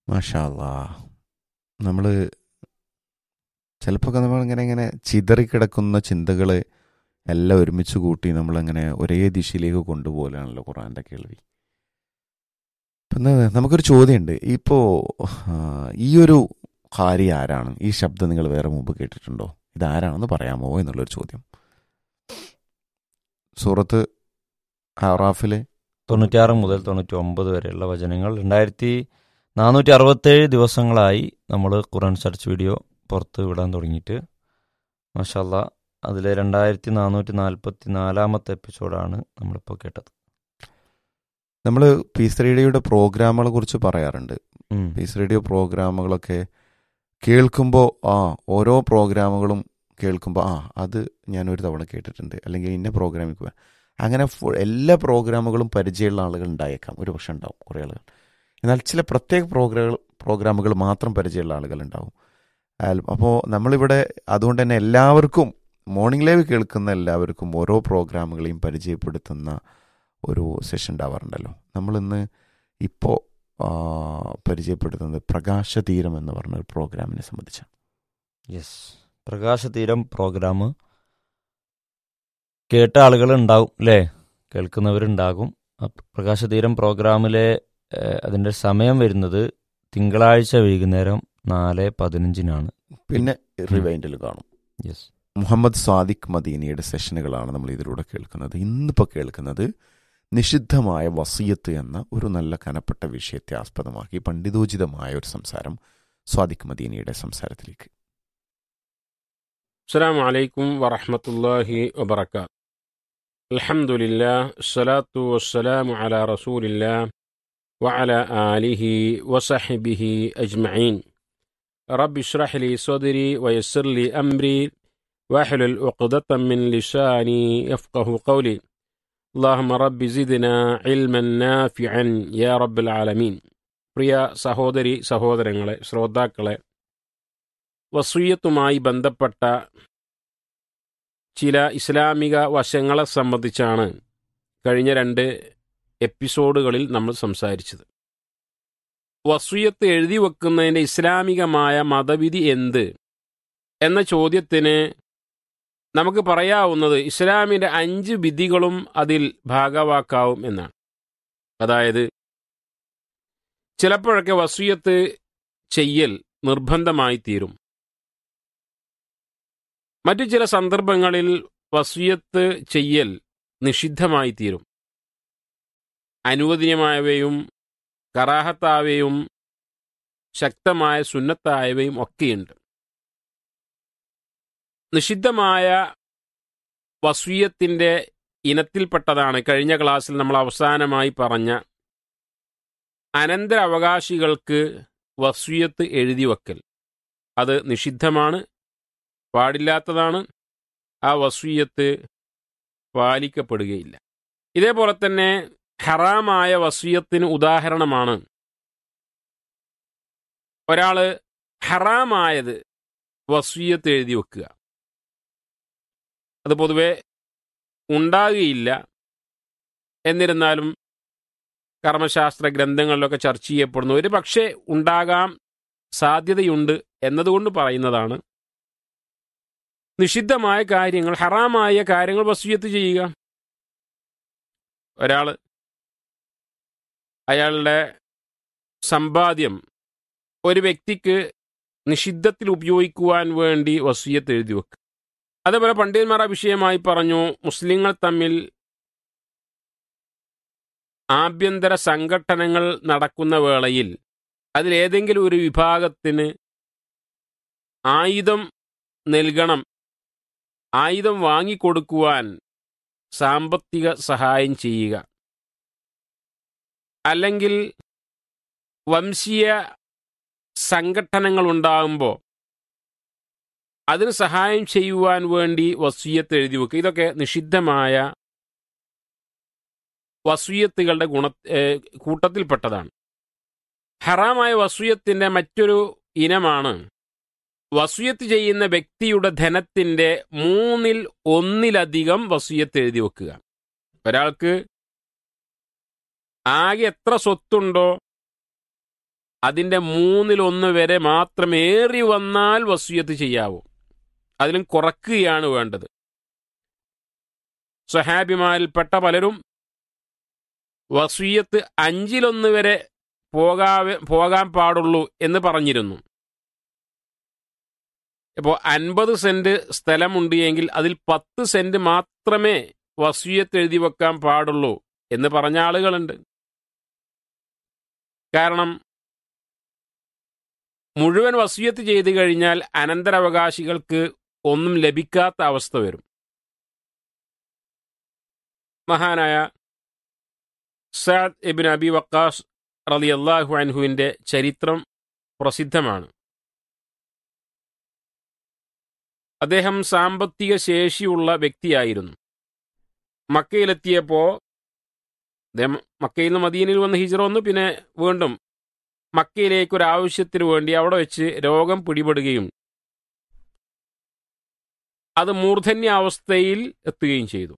മാഷാല്ലാ നമ്മൾ ചിലപ്പോൾ നമ്മളിങ്ങനെ ഇങ്ങനെ ചിതറിക്കിടക്കുന്ന ചിന്തകൾ എല്ലാം ഒരുമിച്ച് കൂട്ടി നമ്മളങ്ങനെ ഒരേ ദിശയിലേക്ക് കൊണ്ടുപോകലാണല്ലോ ഖുറാൻ്റെ കേൾവി പിന്നെ നമുക്കൊരു ചോദ്യമുണ്ട് ഇപ്പോൾ ഈ ഒരു ഹാരി ആരാണ് ഈ ശബ്ദം നിങ്ങൾ വേറെ മുമ്പ് കേട്ടിട്ടുണ്ടോ ഇതാരാണെന്ന് പറയാമോ എന്നുള്ളൊരു ചോദ്യം സൂറത്ത് ആറാഫിലെ തൊണ്ണൂറ്റിയാറ് മുതൽ തൊണ്ണൂറ്റി ഒമ്പത് വരെയുള്ള വചനങ്ങൾ രണ്ടായിരത്തി നാനൂറ്റി അറുപത്തേഴ് ദിവസങ്ങളായി നമ്മൾ ഖുറാൻ സെർച്ച് വീഡിയോ പുറത്ത് വിടാൻ തുടങ്ങിയിട്ട് മാഷല്ല അതിലെ രണ്ടായിരത്തി നാനൂറ്റി നാൽപ്പത്തി നാലാമത്തെ എപ്പിസോഡാണ് നമ്മളിപ്പോൾ കേട്ടത് നമ്മൾ പീസ് റേഡിയോയുടെ പ്രോഗ്രാമുകളെ കുറിച്ച് പറയാറുണ്ട് ഉം. പീസ് റേഡിയോ പ്രോഗ്രാമുകളൊക്കെ കേൾക്കുമ്പോൾ ആ ഓരോ പ്രോഗ്രാമുകളും കേൾക്കുമ്പോൾ ആ അത് ഞാൻ ഒരു തവണ കേട്ടിട്ടുണ്ട് അല്ലെങ്കിൽ ഇന്ന പ്രോഗ്രാമിൽ പോയാൽ അങ്ങനെ ഫു- എല്ലാ പ്രോഗ്രാമുകളും പരിചയമുള്ള ആളുകൾ ഉണ്ടായേക്കാം ഒരു പക്ഷെ ഉണ്ടാവും കുറേ ആളുകൾ എന്നാൽ ചില പ്രത്യേക പ്രോഗ്രാമുകൾ പ്രോഗ്രാമുകൾ മാത്രം പരിചയമുള്ള ആളുകൾ ഉണ്ടാവും അപ്പോൾ നമ്മളിവിടെ അതുകൊണ്ട് തന്നെ എല്ലാവർക്കും മോർണിംഗ് ലൈവ് കേൾക്കുന്ന എല്ലാവർക്കും ഓരോ പ്രോഗ്രാമുകളെയും പരിചയപ്പെടുത്തുന്ന ഒരു സെഷൻ ഉണ്ടാവാറുണ്ടല്ലോ നമ്മളിന്ന് ഇപ്പോൾ പരിചയപ്പെടുത്തുന്നത് പ്രകാശതീരം എന്ന് പറഞ്ഞ ഒരു പ്രോഗ്രാമിനെ സംബന്ധിച്ചാണ് യെസ് പ്രകാശതീരം പ്രോഗ്രാം കേട്ട ആളുകൾ ഉണ്ടാവും അല്ലേ കേൾക്കുന്നവരുണ്ടാകും അപ്പ- പ്രകാശതീരം പ്രോഗ്രാമിലെ ഏഹ്, അതിൻ്റെ സമയം വരുന്നത് തിങ്കളാഴ്ച വൈകുന്നേരം നാല് പതിനഞ്ചിനാണ് പിന്നെ റിവൈൻഡിൽ കാണും യെസ് മുഹമ്മദ് സാദിഖ് മദീനയുടെ സെഷനുകളാണ് നമ്മൾ ഇതിലൂടെ കേൾക്കുന്നത് ഇന്നിപ്പോൾ കേൾക്കുന്നത് നിഷിദ്ധമായ വസീയത്ത് എന്ന ഒരു നല്ല കനപ്പെട്ട വിഷയത്തെ ആസ്പദമാക്കി പണ്ഡിതോചിതമായ ഒരു സംസാരം സ്വാദിഖ് മദീനയുടെ സംസാരത്തിലേക്ക് السلام عليكم ورحمة الله وبركاته الحمد لله الصلاة والسلام على رسول الله وعلى آله وصحبه أجمعين رب اشرح لي صدري ويسر لي أمري واحلل عقدة من لساني يفقه قولي اللهم رب زدنا علما نافعا يا رب العالمين പ്രിയ സഹോദരി സഹോദരങ്ങളെ ശ്രോതാക്കളെ വസൂയത്തുമായി ബന്ധപ്പെട്ട ചില ഇസ്ലാമിക വശങ്ങളെ സംബന്ധിച്ചാണ് കഴിഞ്ഞ രണ്ട് എപ്പിസോഡുകളിൽ നമ്മൾ സംസാരിച്ചത് വസൂയത്ത് എഴുതി വെക്കുന്നതിൻ്റെ ഇസ്ലാമികമായ മതവിധി എന്ത് എന്ന ചോദ്യത്തിന് നമുക്ക് പറയാവുന്നത് ഇസ്ലാമിൻ്റെ അഞ്ച് വിധികളും അതിൽ ഭാഗവാക്കാവും എന്നാണ് അതായത് ചിലപ്പോഴൊക്കെ വസൂയത്ത് ചെയ്യൽ നിർബന്ധമായി തീരും മറ്റു ചില സന്ദർഭങ്ങളിൽ വസൂയത്ത് ചെയ്യൽ നിഷിദ്ധമായി തീരും അനുവദനീയമായവയും കറാഹത്തായവയും ശക്തമായ സുന്നത്തായവയും ഒക്കെയുണ്ട് നിഷിദ്ധമായ വസൂയത്തിൻ്റെ ഇനത്തിൽപ്പെട്ടതാണ് കഴിഞ്ഞ ക്ലാസ്സിൽ നമ്മൾ അവസാനമായി പറഞ്ഞ അനന്തരാവകാശികൾക്ക് വസൂയത്ത് എഴുതി വെക്കൽ അത് നിഷിദ്ധമാണ് പാടില്ലാത്തതാണ് ആ വസൂയത്ത് പാലിക്കപ്പെടുകയില്ല ഇതേപോലെ തന്നെ ഹറാമായ വസൂയത്തിന് ഉദാഹരണമാണ് ഒരാൾ ഹറാമായത് വസൂയത്ത് എഴുതി വെക്കുക അത് പൊതുവെ ഉണ്ടാകുകയില്ല എന്നിരുന്നാലും കർമ്മശാസ്ത്ര ഗ്രന്ഥങ്ങളിലൊക്കെ ചർച്ച ചെയ്യപ്പെടുന്നു ഒരു പക്ഷേ ഉണ്ടാകാം സാധ്യതയുണ്ട് എന്നതുകൊണ്ട് പറയുന്നതാണ് നിഷിദ്ധമായ കാര്യങ്ങൾ ഹറാമായ കാര്യങ്ങൾ വസൂയത്ത് ചെയ്യുക ഒരാൾ അയാളുടെ സമ്പാദ്യം ഒരു വ്യക്തിക്ക് നിഷിദ്ധത്തിൽ ഉപയോഗിക്കുവാൻ വേണ്ടി വസൂയത്ത് എഴുതി വെക്കുക അതേപോലെ പണ്ഡിതന്മാർ ആ വിഷയമായി പറഞ്ഞു മുസ്ലിങ്ങൾ തമ്മിൽ ആഭ്യന്തര സംഘട്ടനങ്ങൾ നടക്കുന്ന വേളയിൽ അതിലേതെങ്കിലും ഒരു വിഭാഗത്തിന് ആയുധം നൽകണം ആയുധം വാങ്ങിക്കൊടുക്കുവാൻ സാമ്പത്തിക സഹായം ചെയ്യുക അല്ലെങ്കിൽ വംശീയ സംഘട്ടനങ്ങൾ ഉണ്ടാകുമ്പോൾ അതിന് സഹായം ചെയ്യുവാൻ വേണ്ടി വസൂയത്ത് എഴുതി വെക്കുക ഇതൊക്കെ നിഷിദ്ധമായ വസൂയത്തുകളുടെ ഗുണ ഏഹ് കൂട്ടത്തിൽപ്പെട്ടതാണ് ഹറാമായ വസൂയത്തിന്റെ മറ്റൊരു ഇനമാണ് വസൂയത്ത് ചെയ്യുന്ന വ്യക്തിയുടെ ധനത്തിന്റെ മൂന്നിൽ ഒന്നിലധികം വസൂയത്ത് എഴുതി വെക്കുക ഒരാൾക്ക് ആകെ എത്ര സ്വത്തുണ്ടോ അതിൻ്റെ മൂന്നിലൊന്ന് വരെ മാത്രം ഏറി വന്നാൽ വസൂയത്ത് ചെയ്യാവൂ അതിലും കുറക്കുകയാണ് വേണ്ടത് സഹാബിമാരിൽപ്പെട്ട പലരും വസൂയത്ത് അഞ്ചിലൊന്ന് വരെ പോകാവെ പോകാൻ പാടുള്ളൂ എന്ന് പറഞ്ഞിരുന്നു ഇപ്പോൾ അൻപത് സെന്റ് സ്ഥലമുണ്ട് എങ്കിൽ അതിൽ പത്ത് സെന്റ് മാത്രമേ വസൂയത്ത് എഴുതി വെക്കാൻ പാടുള്ളൂ എന്ന് പറഞ്ഞ ആളുകളുണ്ട് കാരണം മുഴുവൻ വസൂയത്ത് ചെയ്തു കഴിഞ്ഞാൽ അനന്തരാവകാശികൾക്ക് ഒന്നും ലഭിക്കാത്ത അവസ്ഥ വരും മഹാനായ സാദ് ഇബിൻ അബി വക്കാസ് റളിയല്ലാഹു അൻഹുവിന്റെ ചരിത്രം പ്രസിദ്ധമാണ് അദ്ദേഹം സാമ്പത്തിക ശേഷിയുള്ള വ്യക്തിയായിരുന്നു മക്കയിലെത്തിയപ്പോൾ അദ്ദേഹം മക്കയിൽ നിന്ന് മദീനയിൽ വന്ന് ഹിജറ വന്നു പിന്നെ വീണ്ടും മക്കയിലേക്ക് ഒരു ആവശ്യത്തിന് വേണ്ടി അവിടെ വെച്ച് രോഗം പിടിപെടുകയും അത് മൂർധന്യാവസ്ഥയിൽ എത്തുകയും ചെയ്തു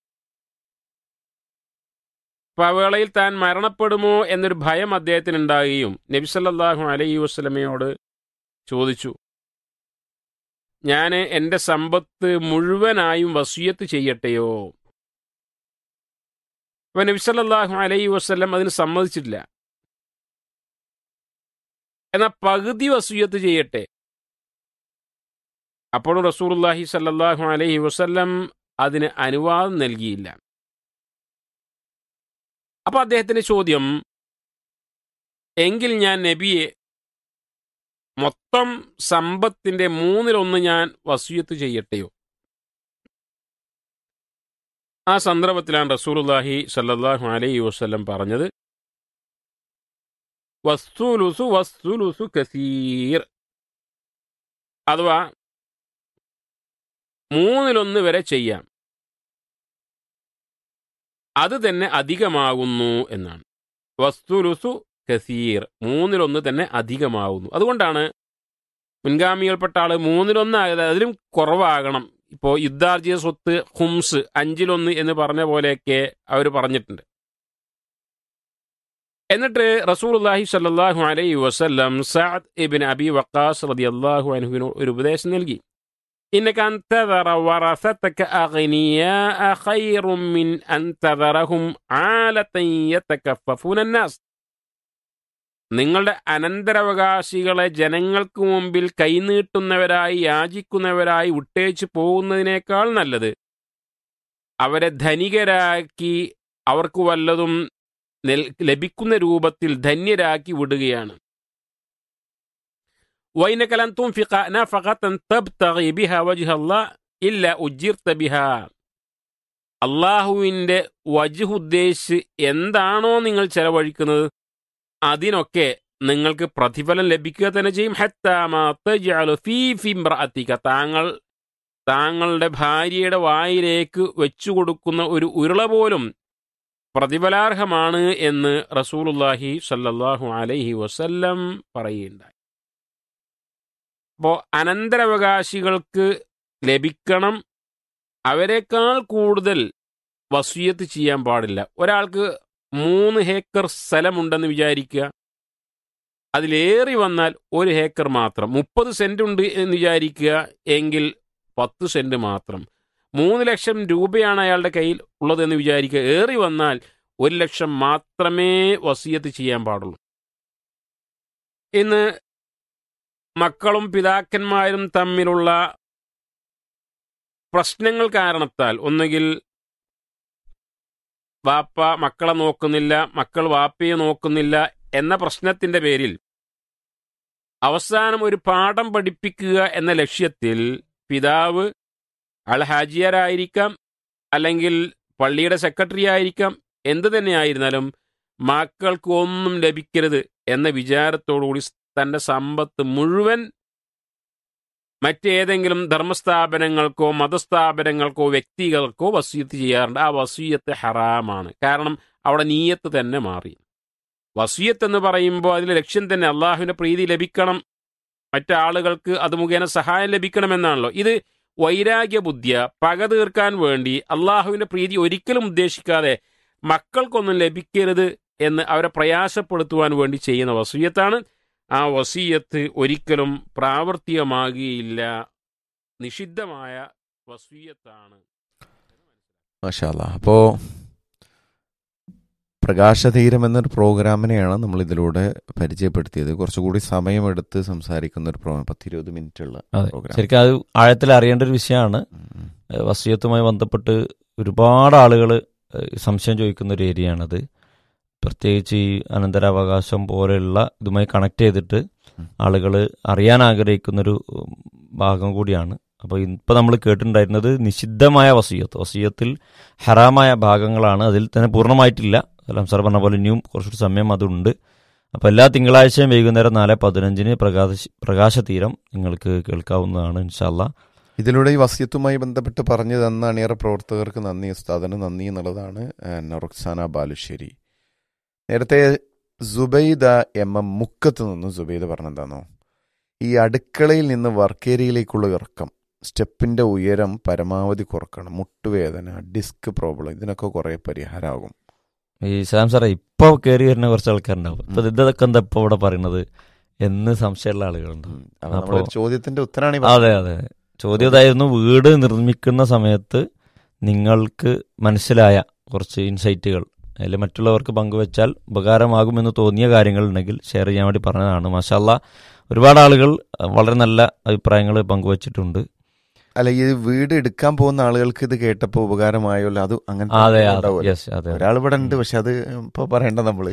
അപ്പൊ ആ വേളയിൽ താൻ മരണപ്പെടുമോ എന്നൊരു ഭയം അദ്ദേഹത്തിന് ഉണ്ടാകുകയും നബിസല്ലാഹു അലൈഹി വസ്ലമയോട് ചോദിച്ചു ഞാൻ എൻ്റെ സമ്പത്ത് മുഴുവനായും വസൂയത്ത് ചെയ്യട്ടെയോ അപ്പൊ നബിസല്ലാഹു അലൈഹി വസ്ലം അതിന് സമ്മതിച്ചിട്ടില്ല എന്നാൽ പകുതി വസൂയത്ത് ചെയ്യട്ടെ അപ്പോൾ റസൂർല്ലാഹി സല്ലാഹു അലൈഹി വസ്ല്ലം അതിന് അനുവാദം നൽകിയില്ല അപ്പൊ അദ്ദേഹത്തിന്റെ ചോദ്യം എങ്കിൽ ഞാൻ നബിയെ മൊത്തം സമ്പത്തിന്റെ മൂന്നിലൊന്ന് ഞാൻ വസൂയത്ത് ചെയ്യട്ടെയോ ആ സന്ദർഭത്തിലാണ് റസൂലുല്ലാഹി സല്ലാഹു അലൈഹി വസ്ല്ലം പറഞ്ഞത് വസ്തുലുസു വസ്തുലുസു കസീർ അഥവാ മൂന്നിലൊന്ന് വരെ ചെയ്യാം അത് തന്നെ അധികമാകുന്നു എന്നാണ് വസ്തുലുസു കസീർ മൂന്നിലൊന്ന് തന്നെ അധികമാകുന്നു അതുകൊണ്ടാണ് മുൻഗാമികൾപ്പെട്ട ആള് മൂന്നിലൊന്ന് ആയത് അതിലും കുറവാകണം ഇപ്പോൾ യുദ്ധാർജിത സ്വത്ത് ഹുംസ് അഞ്ചിലൊന്ന് എന്ന് പറഞ്ഞ പോലെയൊക്കെ അവർ പറഞ്ഞിട്ടുണ്ട് എന്നിട്ട് റസൂലുള്ളാഹി സ്വല്ലല്ലാഹു അലൈഹി വസല്ലം സഅദ് ഇബ്ൻ അബി വഖാസ് റളിയല്ലാഹു അൻഹുവിന് ഒരു ഉപദേശം നൽകി إنك أن تذر ورثتك أغنياء خير من أن تذرهم عالة يتكففون الناس നിങ്ങളുടെ അനന്തരാവകാശികളെ ജനങ്ങൾക്ക് മുമ്പിൽ കൈനീട്ടുന്നവരായി യാചിക്കുന്നവരായി വിട്ടേച്ചു പോകുന്നതിനേക്കാൾ നല്ലത് അവരെ ധനികരാക്കി അവർക്ക് വല്ലതും ലഭിക്കുന്ന രൂപത്തിൽ ധന്യരാക്കി വിടുകയാണ് وإنك لن تنفق نفقة تبتغي بها وجه الله إلا أجرت بها അള്ളാഹുവിൻ്റെ വജുഹ് ഉദ്ദേശിച്ച് എന്താണോ നിങ്ങൾ ചെലവഴിക്കുന്നത് അതിനൊക്കെ നിങ്ങൾക്ക് പ്രതിഫലം ലഭിക്കുക തന്നെ ചെയ്യും ഹത്താമത്തിക താങ്കൾ താങ്കളുടെ ഭാര്യയുടെ വായിലേക്ക് വെച്ചു കൊടുക്കുന്ന ഒരു ഉരുള പോലും പ്രതിഫലാർഹമാണ് എന്ന് റസൂലുല്ലാഹി സല്ലല്ലാഹു അലൈഹി വസല്ലം പറയുകയുണ്ടായി അപ്പോൾ അനന്തരാവകാശികൾക്ക് ലഭിക്കണം അവരെക്കാൾ കൂടുതൽ വസൂയത്ത് ചെയ്യാൻ പാടില്ല ഒരാൾക്ക് മൂന്ന് ഹേക്കർ സ്ഥലമുണ്ടെന്ന് വിചാരിക്കുക അതിലേറി വന്നാൽ ഒരു ഹേക്കർ മാത്രം മുപ്പത് സെന്റ് ഉണ്ട് എന്ന് വിചാരിക്കുക എങ്കിൽ പത്ത് സെന്റ് മാത്രം മൂന്ന് ലക്ഷം രൂപയാണ് അയാളുടെ കയ്യിൽ ഉള്ളതെന്ന് വിചാരിക്കുക ഏറി വന്നാൽ ഒരു ലക്ഷം മാത്രമേ വസീയത്ത് ചെയ്യാൻ പാടുള്ളൂ ഇന്ന് മക്കളും പിതാക്കന്മാരും തമ്മിലുള്ള പ്രശ്നങ്ങൾ കാരണത്താൽ ഒന്നുകിൽ വാപ്പ മക്കളെ നോക്കുന്നില്ല മക്കൾ വാപ്പയെ നോക്കുന്നില്ല എന്ന പ്രശ്നത്തിന്റെ പേരിൽ അവസാനം ഒരു പാഠം പഠിപ്പിക്കുക എന്ന ലക്ഷ്യത്തിൽ പിതാവ് ആൾ ഹാജിയാരായിരിക്കാം അല്ലെങ്കിൽ പള്ളിയുടെ സെക്രട്ടറി ആയിരിക്കാം എന്തു തന്നെയായിരുന്നാലും മക്കൾക്ക് ഒന്നും ലഭിക്കരുത് എന്ന വിചാരത്തോടുകൂടി തന്റെ സമ്പത്ത് മുഴുവൻ മറ്റേതെങ്കിലും ധർമ്മസ്ഥാപനങ്ങൾക്കോ മതസ്ഥാപനങ്ങൾക്കോ വ്യക്തികൾക്കോ വസീയത്ത് ചെയ്യാറുണ്ട് ആ വസീയത്ത് ഹറാമാണ് കാരണം അവിടെ നീയത്ത് തന്നെ മാറി വസീയത്ത് എന്ന് പറയുമ്പോൾ അതിലെ ലക്ഷ്യം തന്നെ അള്ളാഹുവിന്റെ പ്രീതി ലഭിക്കണം മറ്റാളുകൾക്ക് അത് മുഖേന സഹായം ലഭിക്കണമെന്നാണല്ലോ ഇത് വൈരാഗ്യ ബുദ്ധിയ പക തീർക്കാൻ വേണ്ടി അള്ളാഹുവിന്റെ പ്രീതി ഒരിക്കലും ഉദ്ദേശിക്കാതെ മക്കൾക്കൊന്നും ലഭിക്കരുത് എന്ന് അവരെ പ്രയാസപ്പെടുത്തുവാൻ വേണ്ടി ചെയ്യുന്ന വസൂയത്താണ് ആ വസീയത്ത് ഒരിക്കലും പ്രാവർത്തികമാകുകയില്ല നിഷിദ്ധമായ വസീയത്താണ് മാഷാല്ല അപ്പോൾ പ്രകാശതീരം എന്നൊരു പ്രോഗ്രാമിനെയാണ് നമ്മൾ ഇതിലൂടെ പരിചയപ്പെടുത്തിയത് കുറച്ചുകൂടി സമയമെടുത്ത് സംസാരിക്കുന്ന ഒരു പ്രോഗ്രാം പത്തിരുപത് മിനിറ്റ് ഉള്ള അതെ പ്രോഗ്രാം ശരിക്കും അത് ആഴത്തിൽ അറിയേണ്ട ഒരു വിഷയമാണ് ഉം. ഏഹ് വസീയത്തുമായി ബന്ധപ്പെട്ട് ഒരുപാട് ആളുകൾ സംശയം ചോദിക്കുന്ന ഒരു ഏരിയയാണത് പ്രത്യേകിച്ച് ഈ അനന്തരാവകാശം പോലെയുള്ള ഇതുമായി കണക്ട് ചെയ്തിട്ട് ഉം. ആളുകൾ അറിയാൻ ആഗ്രഹിക്കുന്നൊരു ഉം, ഭാഗം കൂടിയാണ് അപ്പോൾ ഇപ്പം നമ്മൾ കേട്ടിട്ടുണ്ടായിരുന്നത് നിഷിദ്ധമായ വസീയത്ത് വസീയത്തിൽ ഹറാമായ ഭാഗങ്ങളാണ് അതിൽ തന്നെ പൂർണ്ണമായിട്ടില്ല സലാം സാർ പറഞ്ഞ പോലെ ഇനിയും കുറച്ചുകൂടി സമയം അതുണ്ട് അപ്പോൾ എല്ലാ തിങ്കളാഴ്ചയും വൈകുന്നേരം നാല് പതിനഞ്ചിന് പ്രകാശ പ്രകാശതീരം നിങ്ങൾക്ക് കേൾക്കാവുന്നതാണ് ഇൻഷാല്ല ഇതിലൂടെ ഈ വസ്യത്തുമായി ബന്ധപ്പെട്ട് പറഞ്ഞു തന്ന അണിയറ പ്രവർത്തകർക്ക് നന്ദി ഉസ്താദിന് നന്ദി എന്നുള്ളതാണ് ഏഹ്, റൊക്സാന ബാലുശ്ശേരി നേരത്തെ സുബൈദ എം എം മുക്കത്ത് നിന്ന് സുബൈദ പറഞ്ഞെന്താണോ ഈ അടുക്കളയിൽ നിന്ന് വർക്കേരിയയിലേക്കുള്ള ഇറക്കം സ്റ്റെപ്പിന്റെ ഉയരം പരമാവധി കുറക്കണം മുട്ടുവേദന ഡിസ്ക് പ്രോബ്ലം ഇതിനൊക്കെ കുറെ പരിഹാരമാകും ഈ സാം സാറേ ഇപ്പൊ കയറി വരുന്ന കുറച്ച് ആൾക്കാരുണ്ടാവും ഇപ്പൊ ഇതൊക്കെ എന്താ ഇപ്പൊ ഇവിടെ പറയുന്നത് എന്ന് സംശയമുള്ള ആളുകളുണ്ടാവും ഉം. അപ്പൊ നമ്മുടെ അപ്പോ- ഒരു ചോദ്യത്തിന്റെ ഉത്തരാണ് ഈ അതെ പറഞ്ഞത്. അതെ ചോദ്യം ഇതായിരുന്നു വീട് നിർമ്മിക്കുന്ന സമയത്ത് നിങ്ങൾക്ക് മനസ്സിലായ കുറച്ച് ഇൻസൈറ്റുകൾ അതിൽ മറ്റുള്ളവർക്ക് പങ്കുവെച്ചാൽ ഉപകാരമാകുമെന്ന് തോന്നിയ കാര്യങ്ങൾ ഉണ്ടെങ്കിൽ ഷെയർ ചെയ്യാൻ വേണ്ടി പറഞ്ഞതാണ് മാഷാല്ല ഒരുപാട് ആളുകൾ അഹ്, വളരെ നല്ല അഭിപ്രായങ്ങൾ പങ്കുവച്ചിട്ടുണ്ട് അല്ല ഈ വീട് എടുക്കാൻ പോകുന്ന ആളുകൾക്ക് ഇത് കേട്ടപ്പോ ഉപകാരമായല്ലോ അത് അങ്ങനെ അതെ അതെ ഉണ്ടാവുമല്ലോ. യെസ് അതെ ഒരാൾ ഇവിടെ ഉണ്ട് പക്ഷെ അത് ഇപ്പൊ പറയണ്ട നമ്മള്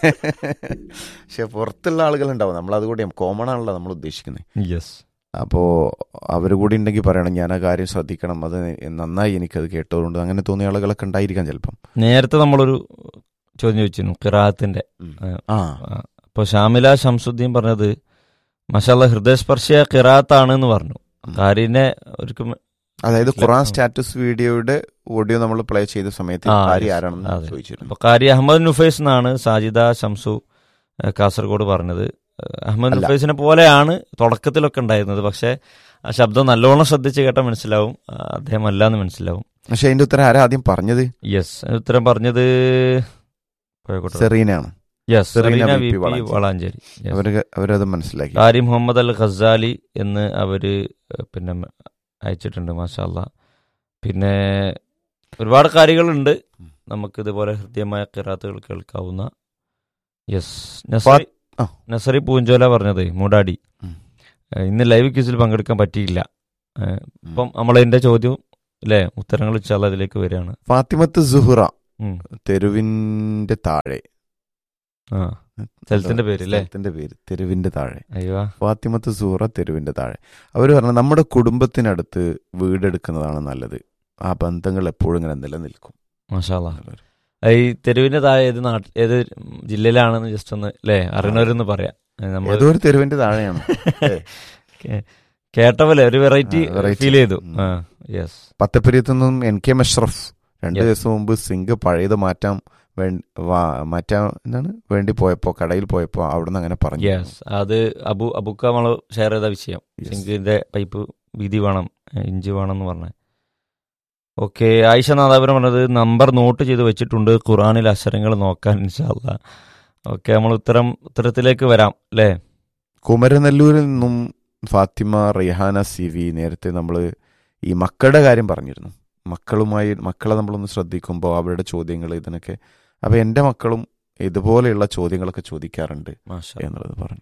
പക്ഷെ പുറത്തുള്ള ആളുകൾ ഉണ്ടാവും നമ്മൾ അതുകൂടി കോമൺ ആണല്ലോ നമ്മൾ ഉദ്ദേശിക്കുന്നത് യെസ് അപ്പോ അവര് കൂടി ഉണ്ടെങ്കിൽ പറയണം ഞാൻ ആ കാര്യം ശ്രദ്ധിക്കണം അത് നന്നായി എനിക്കത് കേട്ടതുകൊണ്ട് അങ്ങനെ തോന്നിയ ആളുകളൊക്കെ ഉണ്ടായിരിക്കാം ചിലപ്പം നേരത്തെ നമ്മളൊരു ചോദ്യം ചോദിച്ചിരുന്നു കിറാത്തിന്റെ ആ അപ്പോൾ ഷാമില ഷംസുദ്ദീൻ പറഞ്ഞത് മഷാല്ല ഹൃദയസ്പർശിയ കിറാത്താണ് എന്ന് പറഞ്ഞു ഉം. കാരിനെ ഒരിക്കലും അതായത് മനസ്സിലായി. ഖുറാൻ ഉം. സ്റ്റാറ്റസ് വീഡിയോയുടെ ഓഡിയോ നമ്മൾ പ്ലേ ചെയ്ത സമയത്ത് ആ, കാര്യം yes. ആരാണെന്ന് അതെ. ചോദിച്ചിരുന്നു അപ്പോൾ കാരി അഹമ്മദ് നുഫൈസ് എന്നാണ് സാജിദ ഷംസു ഏഹ്, കാസർഗോഡ് പറഞ്ഞത് ഏഹ്, അഹമ്മദ് അല്ല. നുഫൈസിനെ പോലെയാണ് തുടക്കത്തിലൊക്കെ ഉണ്ടായിരുന്നത് പക്ഷേ ആ ശബ്ദം നല്ലോണം ശ്രദ്ധിച്ച് കേട്ടാൽ മനസ്സിലാവും ആ, അദ്ദേഹം അല്ല എന്ന് മനസ്സിലാവും പക്ഷെ അതിന്റെ ഉത്തരം ആരാ ആദ്യം പറഞ്ഞത് യെസ് ഉത്തരം പറഞ്ഞത് പോയക്കോട്ടെ. സെറീനാണ് yes Serena Serena V V P P Valanchery. Valanchery Yes. അവര് അവരത് മനസ്സിലാക്കി കാരി മുഹമ്മദ് അൽ ഖസാലി എന്ന് അവര് ഏഹ്, പിന്നെ അയച്ചിട്ടുണ്ട് മാഷാല്ല പിന്നെ ഒരുപാട് കാര്യങ്ങളുണ്ട് ഉം. നമുക്ക് ഇതുപോലെ ഹൃദ്യമായ കിറാത്തുകൾ കേൾക്കാവുന്ന യെസ് നസറി ആ. നസറി പൂഞ്ചോല പറഞ്ഞത് മൂടാടി ഉം. ഏഹ്, ഇന്ന് ലൈവ് ക്യൂസിൽ പങ്കെടുക്കാൻ പറ്റിയില്ല ഏഹ്, ഇപ്പം നമ്മളതിന്റെ ചോദ്യം അല്ലേ ഉത്തരങ്ങൾ വെച്ചാൽ അതിലേക്ക് വരികയാണ് ഫാത്തിമത്ത് സുഹുറ ഉം. തെരുവിന്റെ താഴെ ആ സ്ഥലത്തിന്റെ പേര് അല്ലേ സ്ഥലത്തിന്റെ പേര് തെരുവിന്റെ താഴെ അയ്യോ ഫാത്തിമത്ത് സൂറ തെരുവിന്റെ താഴെ അവർ പറഞ്ഞു നമ്മുടെ കുടുംബത്തിനടുത്ത് വീടെടുക്കുന്നതാണ് നല്ലത് ആ ബന്ധങ്ങൾ എപ്പോഴും ഇങ്ങനെ നിലനിൽക്കും മാഷാല്ല ഈ തെരുവിന്റെ താഴെ ഏത് നാട്ടിൽ ഏത് ജില്ലയിലാണെന്ന് ജസ്റ്റ് ഒന്ന് അല്ലേ അറിയണവരെന്ന് പറയാം ഏഹ്, നമ്മൾ ഏതോ ഒരു തെരുവിന്റെ താഴെയാണ് കേ- കേട്ട പോലെ ഒരു വെറൈറ്റി ആ, variety. ഫീൽ ചെയ്തു ഉം. ആ യെസ് പത്തപ്പരിയത്തു നിന്നും എൻ കെ മഷ്റഫ് രണ്ടു Yes. ദിവസം മുമ്പ് സിങ്ക് പഴയത് മാറ്റാൻ വേ- വാ- മാറ്റാൻ എന്താണ് വേണ്ടി പോയപ്പോ കടയിൽ പോയപ്പോ അവിടുന്ന് അങ്ങനെ പറഞ്ഞു യെസ് അത് അബു അബുക്ക നമ്മൾ ഷെയർ ചെയ്ത വിഷയം Yes. സിങ്കിന്റെ പൈപ്പ് വീതി വേണം ഏ, ഇഞ്ച് വേണം എന്ന് പറഞ്ഞ ഓക്കെ ആയിഷ നാദാപുരം പറഞ്ഞത് നമ്പർ നോട്ട് ചെയ്ത് വെച്ചിട്ടുണ്ട് ഖുറാനിൽ അക്ഷരങ്ങൾ നോക്കാൻ ഇൻഷാല്ല ഓക്കെ നമ്മൾ ഉത്തരം ഉത്തരത്തിലേക്ക് വരാം അല്ലേ കുമരനെല്ലൂരിൽ നിന്നും ഫാത്തിമ റിഹാന സി വി നേരത്തെ നമ്മൾ ഈ മക്കളുടെ കാര്യം പറഞ്ഞിരുന്നു മക്കളുമായി മക്കളെ നമ്മളൊന്ന് ശ്രദ്ധിക്കുമ്പോൾ അവരുടെ ചോദ്യങ്ങൾ ഇതിനൊക്കെ അപ്പൊ എൻ്റെ മക്കളും ഇതുപോലെയുള്ള ചോദ്യങ്ങളൊക്കെ ചോദിക്കാറുണ്ട് എന്നുള്ളത് പറഞ്ഞു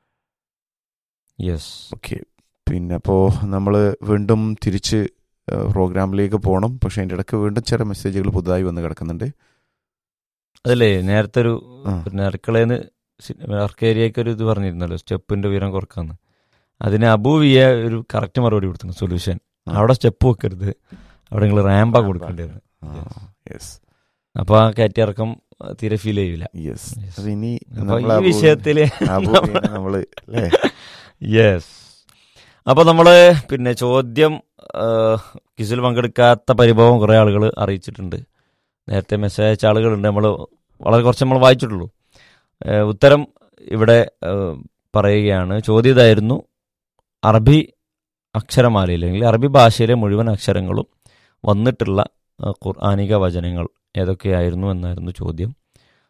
യെസ് ഓക്കെ പിന്നെ അപ്പോൾ നമ്മൾ വീണ്ടും തിരിച്ച് ഏഹ്, പ്രോഗ്രാമിലേക്ക് പോകണം പക്ഷെ അതിൻ്റെ ഇടയ്ക്ക് വീണ്ടും ചില മെസ്സേജുകൾ പുതുതായി വന്ന് കിടക്കുന്നുണ്ട് അതല്ലേ നേരത്തെ ഒരു ആ. പിന്നെ അടുക്കളയിൽ നിന്ന് വർക്ക് ഏരിയക്ക് ഒരു ഇത് പറഞ്ഞിരുന്നല്ലോ സ്റ്റെപ്പിന്റെ ഉയരം കുറക്കാന്ന് അതിന് അബൂവിയ ഒരു കറക്റ്റ് മറുപടി കൊടുത്തു സൊല്യൂഷൻ ആ. അവിടെ സ്റ്റെപ്പ് വെക്കരുത് അവിടെ നിങ്ങൾ റാമ്പാ കൊടുക്കേണ്ടത് യെസ് അപ്പൊ ആ കയറ്റിറക്കം ആ, തീരെ ഫീൽ ചെയ്യൂല യെസ് Yes. അപ്പൊ ഇനി അപ്പൊ നമ്മൾ ഈ വിഷയത്തില് നമ്മള് അല്ലേ യെസ് അപ്പൊ നമ്മള് പിന്നെ ചോദ്യം ക്വിസിൽ പങ്കെടുക്കാത്ത പരിഭവം കുറെ ആളുകൾ അറിയിച്ചിട്ടുണ്ട് നേരത്തെ മെസ്സേജ് അയച്ച ആളുകളുണ്ട് നമ്മൾ വളരെ കുറച്ച് നമ്മൾ വായിച്ചിട്ടുള്ളൂ ഏഹ് ഉത്തരം ഇവിടെ ഏഹ് പറയുകയാണ് ചോദ്യം ഇതായിരുന്നു അറബി അക്ഷരമാലയിൽ അല്ലെങ്കിൽ അറബി ഭാഷയിലെ മുഴുവൻ അക്ഷരങ്ങളും വന്നിട്ടുള്ള ഏഹ് ഖുർആാനിക വചനങ്ങൾ ഏതൊക്കെയായിരുന്നു എന്നായിരുന്നു ചോദ്യം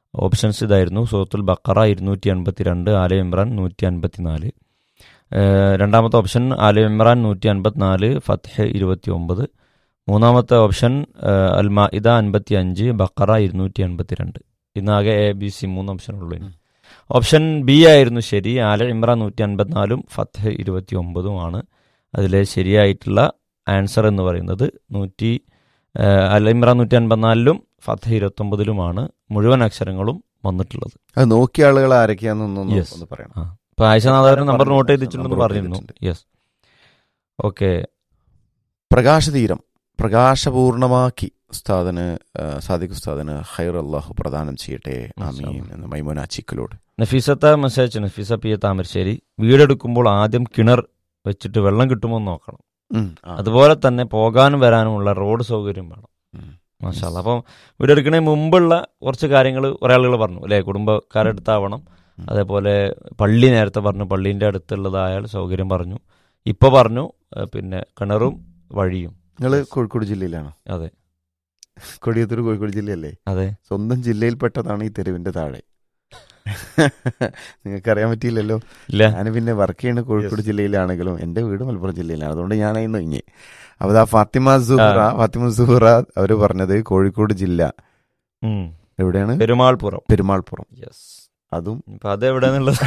ഓപ്ഷൻസ് ഇതായിരുന്നു സൂറത്തുൽ ബക്കറ ഇരുന്നൂറ്റി എൺപത്തി രണ്ട് ആല ഇമ്രാൻ നൂറ്റി അൻപത്തി നാല് രണ്ടാമത്തെ ഓപ്ഷൻ ആല ഇമ്രാൻ നൂറ്റി അൻപത്തിനാല് ഫത്ഹ് ഇരുപത്തി ഒമ്പത് മൂന്നാമത്തെ ഓപ്ഷൻ ഏഹ്, അൽ മാഇദ അൻപത്തി അഞ്ച് ബക്കറ ഇരുന്നൂറ്റി എൺപത്തി രണ്ട് ഇന്നാകെ എ ബി സി മൂന്ന് ഓപ്ഷൻ ഉള്ളൂ ഇനി. ഓപ്ഷൻ ബി ആയിരുന്നു ശരി ആല ഇമ്രാൻ നൂറ്റി അൻപത്തിനാലും ഫത്ഹ് ഇരുപത്തി ഒമ്പതുമാണ് അതിലെ ശരിയായിട്ടുള്ള ആൻസർ എന്ന് പറയുന്നത് നൂറ്റി ഏഹ്, അൽ ഇമ്രാൻ നൂറ്റി അൻപത്തിനാലിലും ഫത്ഹ് ഇരുപത്തൊമ്പതിലുമാണ് മുഴുവൻ അക്ഷരങ്ങളും വന്നിട്ടുള്ളത് അത് നോക്കിയ ആളുകൾ ആരൊക്കെയാണെന്നൊന്ന് Yes. ഒന്ന് പറയണം ആ ഇപ്പൊ ആയിഷനാഥവരുടെ നമ്പർ പറഞ്ഞു. നോട്ട് ചെയ്തിട്ടുണ്ടെന്ന് നമ്പർ പറഞ്ഞിരുന്നു ചെയ്തിട്ടുണ്ട്. യെസ് ഓക്കെ പ്രകാശതീരം പ്രകാശപൂർണമാക്കി ഉസ്താദിന് ആ, സാദിഖ് ഉസ്താദിന് ഹൈർ അള്ളാഹു പ്രദാനം ചെയ്യട്ടെ ആമീൻ എന്ന് മൈമോന ചിക്കലോട് Nafeesath message Nafeesa P A Thamarassery വീടെടുക്കുമ്പോൾ ആദ്യം കിണർ വെച്ചിട്ട് വെള്ളം കിട്ടുമോ എന്ന് നോക്കണം ഉം, ആ. അതുപോലെ തന്നെ പോകാനും വരാനുമുള്ള റോഡ് സൗകര്യം വേണം ഉം. മാഷാല്ല അപ്പം വീടെടുക്കുന്നതിന് മുമ്പുള്ള കുറച്ച് കാര്യങ്ങൾ കുറേ ആളുകൾ പറഞ്ഞു അല്ലേ കുടുംബക്കാരടുത്താവണം ഉം. അതേപോലെ പള്ളി നേരത്തെ പറഞ്ഞു പള്ളീൻ്റെ അടുത്തുള്ളതായാൽ സൗകര്യം പറഞ്ഞു ഇപ്പോൾ പറഞ്ഞു ഏഹ് പിന്നെ കിണറും വഴിയും നിങ്ങള് കോഴിക്കോട് ജില്ലയിലാണോ അതെ കൊടിയത്തൂർ കോഴിക്കോട് ജില്ലയല്ലേ അതെ സ്വന്തം ജില്ലയിൽപ്പെട്ടതാണ് ഈ തെരുവിന്റെ താഴെ നിങ്ങൾക്ക് അറിയാൻ പറ്റിയില്ലല്ലോ ഇല്ല ഞാൻ പിന്നെ വർക്ക് ചെയ്യുന്ന കോഴിക്കോട് ജില്ലയിലാണെങ്കിലും എന്റെ വീട് മലപ്പുറം ജില്ലയിലാണ് അതുകൊണ്ട് ഞാൻ ഇന്ന് ഇങ്ങി അപ്പൊ ആ ഫാത്തിമ സുഹറ ഫാത്തിമ സുഹറ അവര് പറഞ്ഞത് കോഴിക്കോട് ജില്ല ഉം. എവിടെയാണ് പെരുമാൾപുറം പെരുമാൾപുറം യെസ് അതും ഇപ്പൊ അത് എവിടെയാന്നുള്ളത്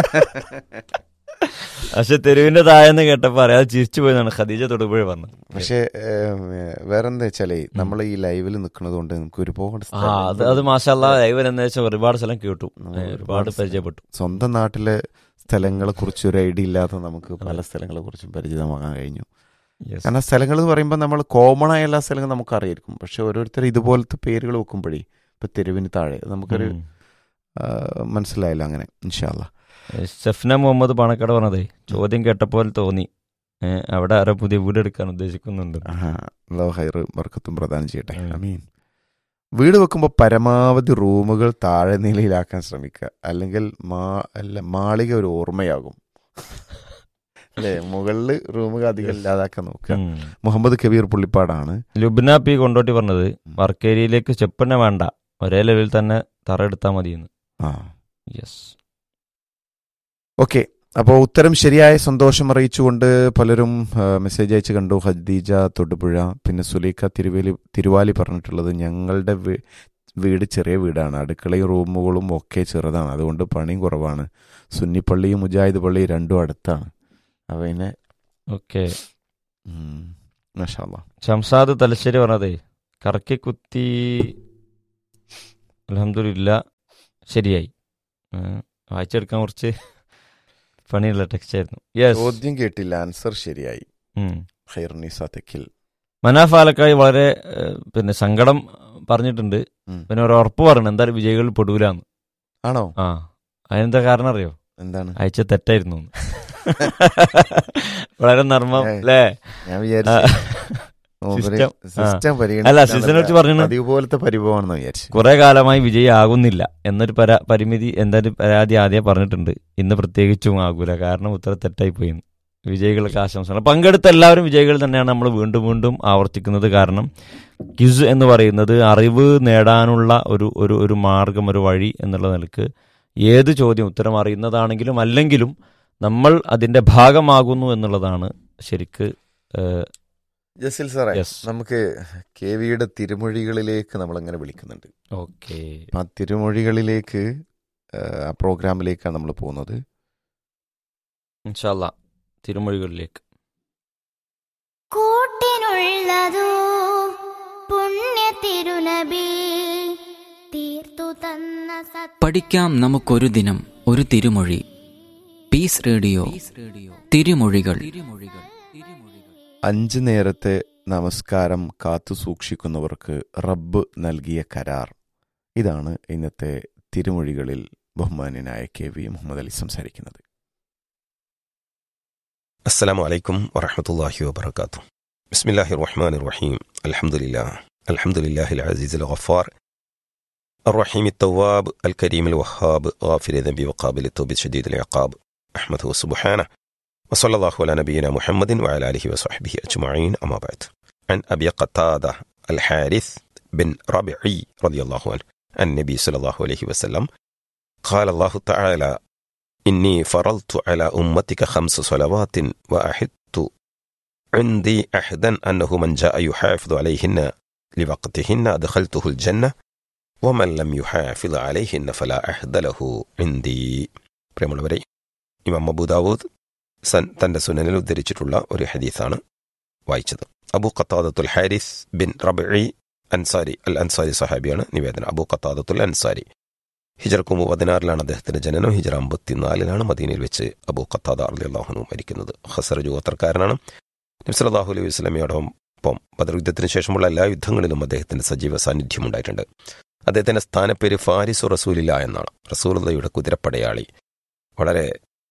പക്ഷെ തെരുവിന്റെ താഴെന്ന് കേട്ടപ്പോ അറിയാതെ ചിരിച്ചു പോയതാണ് ഖദീജ തൊടുപുഴ വന്നത് പക്ഷെ വേറെന്താ വെച്ചാലേ നമ്മൾ ഈ ലൈവിൽ നിൽക്കുന്നത് കൊണ്ട് നമുക്ക് ഒരുപാട് ആ അത് അത് മാഷല്ല ലൈവ് എന്ന് വെച്ചാൽ ഒരുപാട് സ്ഥലം കേട്ടു ഏ, ഒരുപാട് പരിചയപ്പെട്ടു സ്വന്തം നാട്ടിലെ സ്ഥലങ്ങളെ കുറിച്ച് ഒരു ഐഡിയ ഇല്ലാത്ത നമുക്ക് പല സ്ഥലങ്ങളെ കുറിച്ചും പരിചിതമാകാൻ കഴിഞ്ഞു Yes. കാരണം സ്ഥലങ്ങൾ എന്ന് പറയുമ്പോൾ നമ്മൾ കോമൺ ആയ എല്ലാ സ്ഥലങ്ങളും നമുക്ക് അറിയായിരിക്കും പക്ഷെ ഓരോരുത്തർ ഇതുപോലത്തെ പേരുകൾ വെക്കുമ്പോഴേ ഇപ്പൊ തെരുവിന് താഴെ നമുക്കൊരു ഉം. ആ, മനസ്സിലായില്ല അങ്ങനെ ഇൻഷാല്ല ഏ, ഷെഫ്ന മുഹമ്മദ് പണക്കട പറഞ്ഞതേ ചോദ്യം കേട്ടപ്പോൾ തോന്നി ഏ, അവിടെ ആരോ പുതിയ വീട് എടുക്കാൻ ഉദ്ദേശിക്കുന്നുണ്ട് അള്ളാഹു ഹൈർ വർക്കത്തും പ്രദാനം ചെയ്യട്ടെ ഉം. അമീൻ വീട് വെക്കുമ്പോൾ പരമാവധി റൂമുകൾ താഴെ നിലയിലാക്കാൻ ശ്രമിക്കുക അല്ലെങ്കിൽ മാ അല്ല മാളിക ഒരു ഓർമ്മയാകും അല്ലേ മുകളിൽ റൂമുകൾ അധികം ഇല്ലാതാക്കാൻ നോക്കുക ഉം. മുഹമ്മദ് കബീർ പുള്ളിപ്പാടാണ് ലുബ്ന പി കൊണ്ടോട്ടി പറഞ്ഞത് വർക്ക് ഏരിയയിലേക്ക് സ്റ്റെപ്പ് തന്നെ വേണ്ട ഒരേ ലെവലിൽ തന്നെ തറ എടുത്താൽ മതിയെന്ന് ആ യെസ് ഓക്കെ അപ്പോൾ ഉത്തരം ശരിയായ സന്തോഷം അറിയിച്ചുകൊണ്ട് പലരും ആ, മെസ്സേജ് അയച്ച് കണ്ടു ഹദീജ തൊടുപുഴ പിന്നെ സുലൈഖ തിരുവേലി തിരുവാലി പറഞ്ഞിട്ടുള്ളത് ഞങ്ങളുടെ വീ- വീട് ചെറിയ വീടാണ് അടുക്കളയും റൂമുകളും ഒക്കെ ചെറുതാണ് അതുകൊണ്ട് പണിയും കുറവാണ് സുന്നിപ്പള്ളിയും മുജാഹിദ് പള്ളിയും രണ്ടും അടുത്താണ് അപ്പോൾ പിന്നെ ഓക്കെ ഉം, മാഷാ അല്ലാ. ഷംസാദ് തലശ്ശേരി പറഞ്ഞതേ കറക്കി കുത്തി അലഹമില്ല ശരിയായി ഏ, വായിച്ചെടുക്കാൻ കുറച്ച് പണിയുള്ള ടെക്സ്റ്റ് ആയിരുന്നു യെസ് ചോദ്യം കേട്ടില്ല ആൻസർ ശരിയായി ഹൈർനിസ തെക്കിൽ മനാഫ് ആലക്കായി വളരെ ഏ, പിന്നെ സങ്കടം പറഞ്ഞിട്ടുണ്ട് ഉം. പിന്നെ ഒരു ഉറപ്പ് പറഞ്ഞു എന്തായാലും വിജയികൾ പെടൂലെന്ന് ആണോ ആ അതിനെന്താ കാരണം അറിയോ എന്താണ് അയച്ച തെറ്റായിരുന്നു എന്ന്. വളരെ നർമ്മം ഏയ്. അല്ലേ ഞാൻ ആ, വിചാരിച്ചു സിസ്റ്റം. സിസ്റ്റം അല്ല സിസ്റ്റനെ കുറിച്ച് പറഞ്ഞു പതിവ് പോലത്തെ പരിഭവമാണെന്ന് വിചാരിച്ചു കുറെ കാലമായി വിജയി ആകുന്നില്ല എന്നൊരു പരാ പരിമിതി എന്തൊരു പരാതി ആദ്യം പറഞ്ഞിട്ടുണ്ട് ഇന്ന് പ്രത്യേകിച്ചും ആകൂല കാരണം ഉത്തരം തെറ്റായി പോയി വിജയികൾക്ക് ആശംസകൾ പങ്കെടുത്ത എല്ലാവരും വിജയികൾ തന്നെയാണ് നമ്മൾ വീണ്ടും വീണ്ടും ആവർത്തിക്കുന്നത് കാരണം ക്വിസ് എന്ന് പറയുന്നത് അറിവ് നേടാനുള്ള ഒരു ഒരു ഒരു മാർഗം ഒരു വഴി എന്നുള്ള നിലക്ക് ഏത് ചോദ്യം ഉത്തരം അറിയുന്നതാണെങ്കിലും അല്ലെങ്കിലും നമ്മൾ അതിന്റെ ഭാഗമാകുന്നു എന്നുള്ളതാണ് ശരിക്ക് ഏഹ്, ജസിൽ സാറേ Yes. നമുക്ക് കെ വിയുടെ തിരുമൊഴികളിലേക്ക് നമ്മൾ അങ്ങനെ വിളിക്കുന്നുണ്ട് ഓക്കെ ആ തിരുമൊഴികളിലേക്ക് ആ, ആ പ്രോഗ്രാമിലേക്കാണ് നമ്മൾ പോകുന്നത് ഇൻഷാല്ല തിരുമൊഴികളിലേക്ക് കൂട്ടിനുള്ളതോ പുണ്യ തിരുനബി തീർത്തു തന്ന സത് പഠിക്കാം നമുക്കൊരു ദിനം ഒരു തിരുമൊഴി പീസ് റേഡിയോ തിരുമൊഴികൾ അഞ്ച് നേരത്തെ നമസ്കാരം കാത്തു സൂക്ഷിക്കുന്നവർക്ക് റബ്ബ് നൽകിയ കരാർ ഇതാണ് ഇന്നത്തെ തിരുമൊഴികളിൽ ബഹുമാന്യനായ കെ വി മുഹമ്മദ് അലി സംസാരിക്കുന്നത് السلام عليكم ورحمة الله وبركاته بسم الله الرحمن الرحيم الحمد لله الحمد لله العزيز الغفار الرحيم التواب الكريم الوهاب غافر الذنب وقابل التوب شديد العقاب أحمده سبحانه وصلى الله على نبينا محمد وعلى آله وصحبه أجمعين أما بعد عن أبي قتادة الحارث بن ربعي رضي الله عنه النبي صلى الله عليه وسلم قال الله تعالى إني فرضت على أمتك خمس صلوات وأحدت عندي أحدا أنه من جاء يحافظ عليهن لوقتهن أدخلته الجنة ومن لم يحافظ عليهن فلا أحد له عندي പ്രിയമുള്ളവരെ ഇമാം അബൂദാവൂദ് സൻ തന്റെ സുനനിൽ ഉദ്ധരിച്ചിട്ടുള്ള ഒരു ഹദീസാണ് വായിച്ചത് അബു ഖത്താദത്തുൽ ഹാരിസ് ബിൻ റബി അൻസാരി അൽ അൻസാരി സഹാബിയാണ് നിവേദനം അബു ഖത്താദത്തുൽ അൻസാരി ഹിജറക്ക് മുമ്പ് പതിനാറിലാണ് അദ്ദേഹത്തിന്റെ ജനനം ഹിജറ അമ്പത്തിനാലിലാണ് മദീനയിൽ വെച്ച് അബു ഖത്താദ അലി അള്ളാഹുനു മരിക്കുന്നത് ഹസറജ് ഗോത്രക്കാരനാണ് നബ്സലാഹു അലൈഹി വസ്ലമയോടൊപ്പം ബദർ യുദ്ധത്തിന് ശേഷമുള്ള എല്ലാ യുദ്ധങ്ങളിലും അദ്ദേഹത്തിന്റെ സജീവ സാന്നിധ്യം ഉണ്ടായിട്ടുണ്ട് അദ്ദേഹത്തിന്റെ സ്ഥാനപ്പേര് ഫാരിസു റസൂലില്ല എന്നാണ് റസൂലുള്ളയുടെ കുതിരപ്പടയാളി വളരെ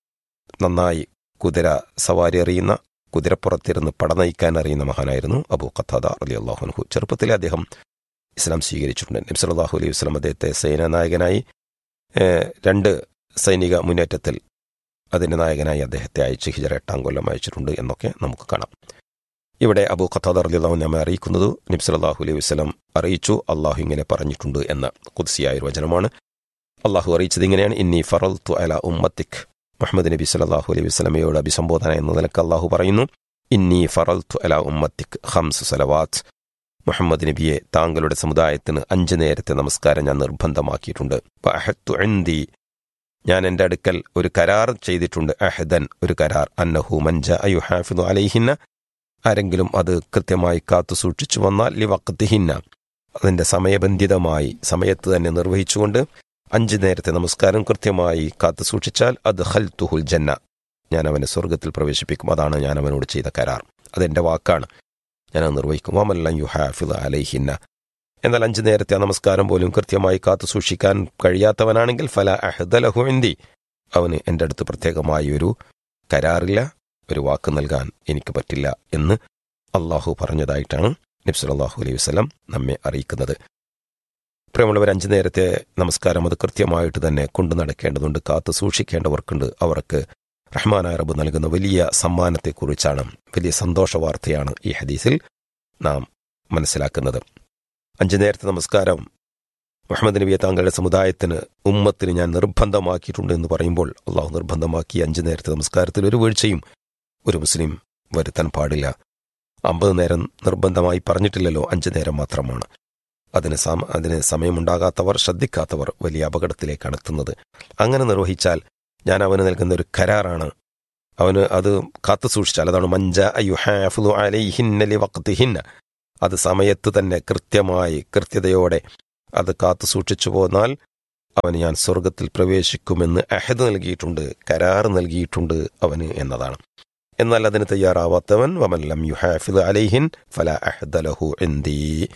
നന്നായി കുതിര സവാരി അറിയുന്ന കുതിരപ്പുറത്തിരുന്ന് പട നയിക്കാൻ അറിയുന്ന മഹാനായിരുന്നു അബൂ ഖത്താദ അലി അള്ളാഹുൻഹു ചെറുപ്പത്തിലെ അദ്ദേഹം ഇസ്ലാം സ്വീകരിച്ചിട്ടുണ്ട് നബ്സലാഹു അലൈഹി വസ്ലം അദ്ദേഹത്തെ സേനാനായകനായി ഏഹ്, രണ്ട് സൈനിക മുന്നേറ്റത്തിൽ അതിന്റെ നായകനായി അദ്ദേഹത്തെ അയച്ച് ഹിജറ എട്ടാം കൊല്ലം അയച്ചിട്ടുണ്ട് എന്നൊക്കെ നമുക്ക് കാണാം ഇവിടെ അബൂ ഖത്താദ അലി അള്ളാഹു നമ്മെ അറിയിക്കുന്നത് നബ്സലാഹു അലൈഹി വസ്ലം അറിയിച്ചു അള്ളാഹു ഇങ്ങനെ പറഞ്ഞിട്ടുണ്ട് എന്ന കുദ്സിയായ ഒരു വചനമാണ് അള്ളാഹു അറിയിച്ചത് ഇങ്ങനെയാണ് ഇന്നി ഫറൽ തു അല ഉമ്മത്തിക് മുഹമ്മദ് നബി സല്ലാഹു അലൈഹി വസ്ലമയോട് അഭിസംബോധന എന്ന നിലക്ക് അള്ളാഹു പറയുന്നു ഇന്നി ഫറൽ തു അല ഉമ്മത്തിക് ഹംസ് സലവാത്ത് മുഹമ്മദ് നബിയെ താങ്കളുടെ സമുദായത്തിന് അഞ്ചു നേരത്തെ നമസ്കാരം ഞാൻ നിർബന്ധമാക്കിയിട്ടുണ്ട് വഅഹദ്തു ഇൻദി ഞാൻ എൻ്റെ അടുക്കൽ ഒരു കരാർ ചെയ്തിട്ടുണ്ട് അഹദൻ ഒരു കരാർ അന്നഹു മഞ്ച അയു ഹാഫിദു അലൈഹിന്ന ആരെങ്കിലും അത് കൃത്യമായി കാത്തു സൂക്ഷിച്ചു വന്നാൽ ലി വക്തിഹിന്ന അതിന്റെ സമയബന്ധിതമായി സമയത്ത് തന്നെ നിർവഹിച്ചുകൊണ്ട് അഞ്ചു നേരത്തെ നമസ്കാരം കൃത്യമായി കാത്തു സൂക്ഷിച്ചാൽ അത് ഹൽ തുഹുൽ ജന്ന ഞാൻ അവനെ സ്വർഗത്തിൽ പ്രവേശിപ്പിക്കും അതാണ് ഞാൻ അവനോട് ചെയ്ത കരാർ അതെന്റെ വാക്കാണ് ഞാൻ അത് നിർവഹിക്കും വമല്ല യു ഹാഫിദ് അലൈഹിന്ന എന്നാൽ അഞ്ചു നേരത്തെ ആ നമസ്കാരം പോലും കൃത്യമായി കാത്തു സൂക്ഷിക്കാൻ കഴിയാത്തവനാണെങ്കിൽ ഫല അഹദലഹു എന്തി അവന് എൻ്റെ അടുത്ത് പ്രത്യേകമായി ഒരു കരാറില്ല ഒരു വാക്ക് നൽകാൻ എനിക്ക് പറ്റില്ല എന്ന് അള്ളാഹു പറഞ്ഞതായിട്ടാണ് നബ്സലാഹു അലൈഹി വസ്ലം നമ്മെ അറിയിക്കുന്നത് പ്രിയമുള്ളവർ അഞ്ചു നേരത്തെ നമസ്കാരം അത് കൃത്യമായിട്ട് തന്നെ കൊണ്ടു നടക്കേണ്ടതുണ്ട് കാത്തു സൂക്ഷിക്കേണ്ടവർക്കുണ്ട് അവർക്ക് റഹ്മാൻ അറബ് നൽകുന്ന വലിയ സമ്മാനത്തെക്കുറിച്ചാണ് വലിയ സന്തോഷ വാർത്തയാണ് ഈ ഹദീസിൽ നാം മനസ്സിലാക്കുന്നത് അഞ്ചു നേരത്തെ നമസ്കാരം മുഹമ്മദ് നബിയെ താങ്കളുടെ സമുദായത്തിന് ഉമ്മത്തിന് ഞാൻ നിർബന്ധമാക്കിയിട്ടുണ്ട് എന്ന് പറയുമ്പോൾ അള്ളാഹു നിർബന്ധമാക്കി അഞ്ചു നേരത്തെ നമസ്കാരത്തിൽ ഒരു വീഴ്ചയും ഒരു മുസ്ലിം വരുത്താൻ പാടില്ല അമ്പത് നേരം നിർബന്ധമായി പറഞ്ഞിട്ടില്ലല്ലോ അഞ്ചു നേരം മാത്രമാണ് അതിന് സമ അതിന് സമയമുണ്ടാകാത്തവർ ശ്രദ്ധിക്കാത്തവർ വലിയ അപകടത്തിലേക്കാണ് എത്തുന്നത് അങ്ങനെ നിർവഹിച്ചാൽ ഞാൻ അവന് നൽകുന്ന ഒരു കരാറാണ് അവന് അത് കാത്തു സൂക്ഷിച്ചാൽ അതാണ് മഞ്ച അയ്യുഹാഫുലു അലൈഹിന്നലി വക്തിഹിന്ന അത് സമയത്ത് തന്നെ കൃത്യമായി കൃത്യതയോടെ അത് കാത്തു സൂക്ഷിച്ചു പോന്നാൽ അവന് ഞാൻ സ്വർഗത്തിൽ പ്രവേശിക്കുമെന്ന് അഹദ് നൽകിയിട്ടുണ്ട് കരാർ നൽകിയിട്ടുണ്ട് അവന് എന്നതാണ് എന്നാൽ അതിന് തയ്യാറാവാത്തവൻ വമല്ലം യുഹാഫിദ് അലൈഹിൻ ഫല അഹദലഹു എന്തി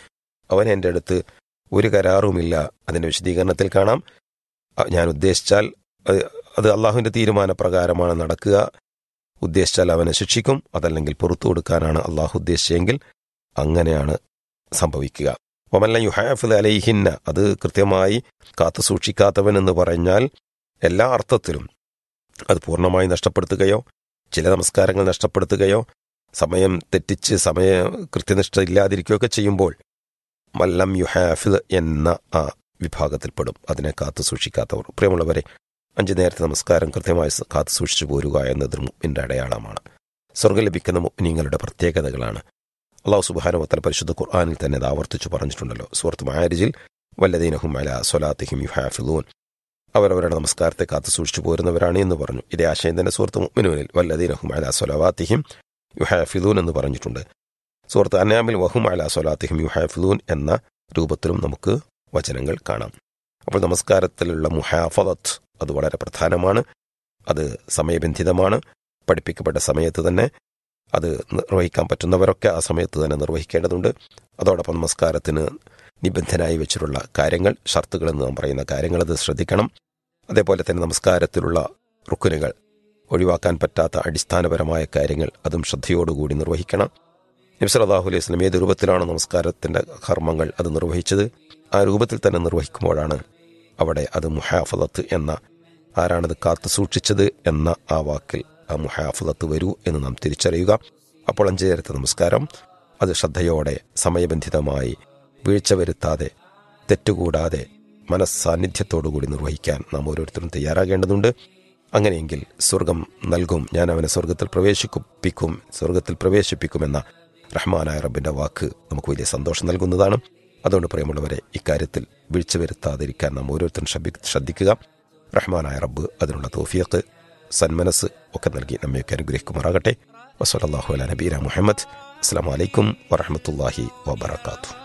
അവൻ എൻ്റെ അടുത്ത് ഒരു കരാറുമില്ല അതിന്റെ വിശദീകരണത്തിൽ കാണാം അ- ഞാൻ ഉദ്ദേശിച്ചാൽ അത് അത് അള്ളാഹുവിന്റെ തീരുമാനപ്രകാരമാണ് നടക്കുക ഉദ്ദേശിച്ചാൽ അവനെ ശിക്ഷിക്കും അതല്ലെങ്കിൽ പുറത്തു കൊടുക്കാനാണ് അള്ളാഹു ഉദ്ദേശിച്ചെങ്കിൽ അങ്ങനെയാണ് സംഭവിക്കുക ഒമല്ല യുഹാഫിദ് അലൈഹിന്ന അത് കൃത്യമായി കാത്തു സൂക്ഷിക്കാത്തവൻ എന്ന് പറഞ്ഞാൽ എല്ലാ അർത്ഥത്തിലും അത് പൂർണ്ണമായി നഷ്ടപ്പെടുത്തുകയോ ചില നമസ്കാരങ്ങൾ നഷ്ടപ്പെടുത്തുകയോ സമയം തെറ്റിച്ച് സമയ കൃത്യനിഷ്ഠ ഇല്ലാതിരിക്കുകയൊക്കെ ചെയ്യുമ്പോൾ മല്ലം യുഹാഫിദ് എന്ന ആ വിഭാഗത്തിൽപ്പെടും അതിനെ കാത്തു സൂക്ഷിക്കാത്തവർ പ്രിയമുള്ളവരെ അഞ്ചു നേരത്തെ നമസ്കാരം കൃത്യമായി സ- കാത്തു സൂക്ഷിച്ചു പോരുക എന്നത് മുപ്പിന്റെ അടയാളമാണ് സ്വർഗം ലഭിക്കുന്ന മുപ്പിനിങ്ങളുടെ പ്രത്യേകതകളാണ് അള്ളാഹു സുബാനുവത്തല പരിശുദ്ധ ഖുർആാനിൽ തന്നെ ഇത് ആവർത്തിച്ചു പറഞ്ഞിട്ടുണ്ടല്ലോ സുഹൃത്ത് മാരിജിൽ വല്ലദീനഹും അല സ്വലാത്തിഹിം യുഹാഫിലൂൻ അവരവരുടെ നമസ്കാരത്തെ കാത്തു സൂക്ഷിച്ചു പോരുന്നവരാണ് എന്ന് പറഞ്ഞു ഇതേ ആശയം തന്നെ സുഹൃത്ത് മുഅ്മിനൂനിൽ വല്ലദീനഹും അല സ്വലവാത്തിഹിം യുഹാഫിലൂൻ എന്ന് പറഞ്ഞിട്ടുണ്ട് സുഹൃത്ത് അനാമിൽ വഹും അല സ്വലാത്തിഹിം യുഹാഫിലൂൻ എന്ന രൂപത്തിലും നമുക്ക് വചനങ്ങൾ കാണാം അപ്പോൾ നമസ്കാരത്തിലുള്ള മുഹാഫദത്ത് അത് വളരെ പ്രധാനമാണ് അത് സമയബന്ധിതമാണ് പഠിപ്പിക്കപ്പെട്ട സമയത്ത് തന്നെ അത് നിർവഹിക്കാൻ പറ്റുന്നവരൊക്കെ ആ സമയത്ത് തന്നെ നിർവഹിക്കേണ്ടതുണ്ട് അതോടൊപ്പം നമസ്കാരത്തിന് നിബന്ധനായി വെച്ചിട്ടുള്ള കാര്യങ്ങൾ ഷർത്തുകൾ എന്ന് നാം പറയുന്ന കാര്യങ്ങൾ അത് ശ്രദ്ധിക്കണം അതേപോലെ തന്നെ നമസ്കാരത്തിലുള്ള റുക്കുനുകൾ ഒഴിവാക്കാൻ പറ്റാത്ത അടിസ്ഥാനപരമായ കാര്യങ്ങൾ അതും ശ്രദ്ധയോടുകൂടി നിർവഹിക്കണം നബ്സലാഹു അലൈഹി വസ്ലം ഏത് രൂപത്തിലാണ് നമസ്കാരത്തിന്റെ കർമ്മങ്ങൾ അത് നിർവഹിച്ചത് ആ രൂപത്തിൽ തന്നെ നിർവഹിക്കുമ്പോഴാണ് അവിടെ അത് മുഹാഫലത്ത് എന്ന ആരാണത് കാത്തു സൂക്ഷിച്ചത് എന്ന ആ വാക്കിൽ ആ മുഹാഫലത്ത് വരൂ എന്ന് നാം തിരിച്ചറിയുക അപ്പോൾ അഞ്ചു നേരത്തെ നമസ്കാരം അത് ശ്രദ്ധയോടെ സമയബന്ധിതമായി വീഴ്ച വരുത്താതെ തെറ്റുകൂടാതെ മനസ്സാന്നിധ്യത്തോടുകൂടി നിർവഹിക്കാൻ നാം ഓരോരുത്തരും തയ്യാറാകേണ്ടതുണ്ട് അങ്ങനെയെങ്കിൽ സ്വർഗം നൽകും ഞാൻ അവനെ സ്വർഗത്തിൽ പ്രവേശിപ്പിക്കും സ്വർഗത്തിൽ പ്രവേശിപ്പിക്കുമെന്ന റഹ്മാനായ റബ്ബിന്റെ വാക്ക് നമുക്ക് വലിയ സന്തോഷം നൽകുന്നതാണ് അതുകൊണ്ട് പ്രിയമുള്ളവരെ ഇക്കാര്യത്തിൽ വീഴ്ച വരുത്താതിരിക്കാൻ നാം ഓരോരുത്തരും ശ്രദ്ധി- ശ്രദ്ധിക്കുക റഹ്മാനായ റബ്ബ് അതിനുള്ള തോഫിയത്ത് സന്മനസ് ഒക്കെ നൽകി നമ്മയൊക്കെ അനുഗ്രഹിക്കുമാറാകട്ടെ വസലല്ലാഹു അല നബീന മുഹമ്മദ് അസ്സാം വലൈക്കും വറഹമത്തല്ലാഹി വബർക്കാത്തു